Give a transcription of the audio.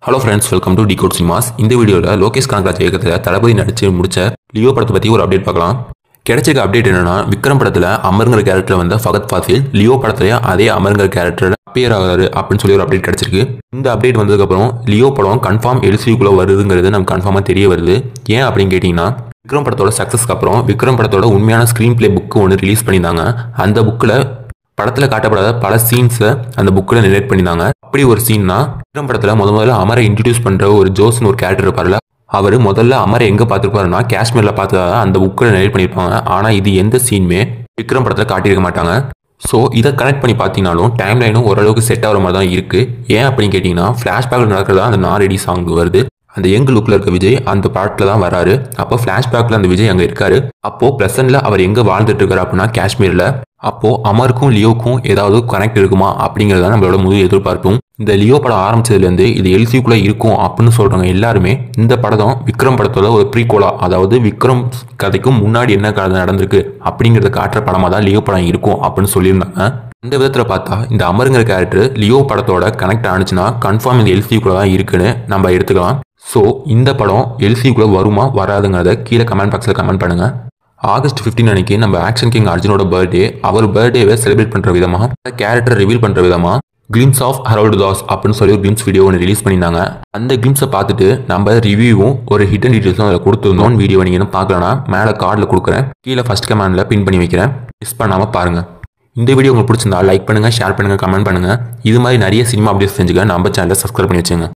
hello friends welcome to decode cinemas இந்த வீடியோவில் லோகேஷ் கனகராஜ் இயக்கத்தில் தளபதி நடித்து முடிச்ச லியோ படத்தை பற்றி ஒரு அப்டேட் பார்க்கலாம் கிடைச்சிருக்க அப்டேட் என்னன்னா விக்ரம் படத்தில் அமருங்கிற கேரக்டர் வந்த ஃபகத் ஃபாசில் லியோ படத்துலயும் அதே அமருங்கிற கேரக்டரில் அப்பியர் ஆகாரு அப்படின்னு சொல்லி ஒரு அப்டேட் கிடைச்சிருக்கு இந்த அப்டேட் வந்ததுக்கப்புறம் லியோ படம் கன்ஃபார்ம் எல்சியூக்குள்ளே வருதுங்கிறது நமக்கு கன்ஃபார்மாக தெரிய வருது ஏன் அப்படின்னு கேட்டிங்கன்னா விக்ரம் படத்தோட சக்ஸஸ்க்கு அப்புறம் விக்ரம் படத்தோட உண்மையான ஸ்க்ரீன் ப்ளே புக்கு ஒன்று ரிலீஸ் பண்ணியிருந்தாங்க அந்த புக்கில் படத்தில் காட்டப்படாத பல சீன்ஸை அந்த புக்கில் ரிலேட் பண்ணியிருந்தாங்க அப்படி ஒரு சீன்னா விக்ரம் படத்தில் முத முதல்ல அமரை இன்ட்ரடியூஸ் பண்ணுற ஒரு ஜோஸ்னு ஒரு கேரக்டர் இருப்பார்ல அவர் முதல்ல அமரை எங்கே பார்த்துருப்பாருன்னா காஷ்மீரில் பார்த்ததா அந்த புக்கில் ரிலேட் பண்ணியிருப்பாங்க ஆனால் இது எந்த சீனுமே விக்ரம் படத்தில் காட்டியிருக்க மாட்டாங்க ஸோ இதை கனெக்ட் பண்ணி பார்த்தீங்கனாலும் டைம் லைனும் ஓரளவுக்கு செட் ஆகிற மாதிரி தான் இருக்குது ஏன் அப்படின்னு கேட்டிங்கன்னா ஃப்ளாஷ்பேக்கில் நடக்கிறதா அந்த நாரெடி சாங் வருது அந்த யங் லுக்கில் இருக்க விஜய் அந்த பாட்டில் தான் வராரு அப்போ ஃப்ளாஷ்பேக்கில் அந்த விஜய் அங்கே இருக்காரு அப்போ ப்ரெசன்ட்ல அவர் எங்கே வாழ்ந்துட்டு இருக்காரு அப்படின்னா காஷ்மீரில் அப்போ அமருக்கும் லியோக்கும் ஏதாவது கனெக்ட் இருக்குமா அப்படிங்கிறத நம்மளோட முழு எதிர்பார்ப்பும் இந்த லியோ படம் ஆரம்பிச்சதுலேருந்து இது எல்சிக்குள்ளே இருக்கும் அப்படின்னு சொல்கிறவங்க எல்லாருமே இந்த படம் விக்ரம் படத்தோட ஒரு ப்ரீகோலா அதாவது விக்ரம் கதைக்கும் முன்னாடி என்ன கதை நடந்திருக்கு அப்படிங்கிறத காட்டுற படமாக தான் லியோ படம் இருக்கும் அப்படின்னு சொல்லியிருந்தாங்க இந்த விதத்தில் பார்த்தா இந்த அமருங்கிற கேரக்டர் லியோ படத்தோட கனெக்ட் ஆனிச்சுன்னா கன்ஃபார்ம் இந்த எல்சிக்குள்ளே தான் இருக்குன்னு நம்ம எடுத்துக்கலாம் ஸோ இந்த படம் எல்சிக்குள்ளே வருமா வராதுங்கிறத கீழே கமெண்ட் பாக்ஸில் கமெண்ட் பண்ணுங்கள் ஆகஸ்ட் 15 அன்னைக்கு நம்ம ஆக்ஷன் கிங் அர்ஜுனோட பர்த்டே அவர் பர்த்டேவை செலிப்ரேட் பண்ணுற விதமாக கேரக்டர் ரிவீல் பண்ணுற விதமாக கிளிம்ஸ் ஆஃப் ஹரோல்டு தாஸ் அப்படின்னு சொல்லி ஒரு கிளிம்ஸ் வீடியோ ஒன்று ரிலீஸ் பண்ணியிருந்தாங்க அந்த கிளிம்ஸை பார்த்துட்டு நம்ம ரிவ்யூவும் ஒரு ஹிடன் டீட்டெயில்ஸும் அதில் கொடுத்துருந்தோம் வீடியோ நீங்கள் இன்னும் பார்க்கலனா மேலே கார்டில் கொடுக்குறேன் கீழே ஃபஸ்ட் கமெண்டில் பின் பண்ணி வைக்கிறேன் மிஸ் பண்ணாமல் பாருங்கள் இந்த வீடியோ உங்களுக்கு பிடிச்சிருந்தா லைக் பண்ணுங்கள் ஷேர் பண்ணுங்கள் கமெண்ட் பண்ணுங்கள் இது மாதிரி நிறைய சினிமா அப்டேட்ஸ் செஞ்சுக்க நம்ம சேனலை சப்ஸ்கிரைப் பண்ணி வச்சுங்க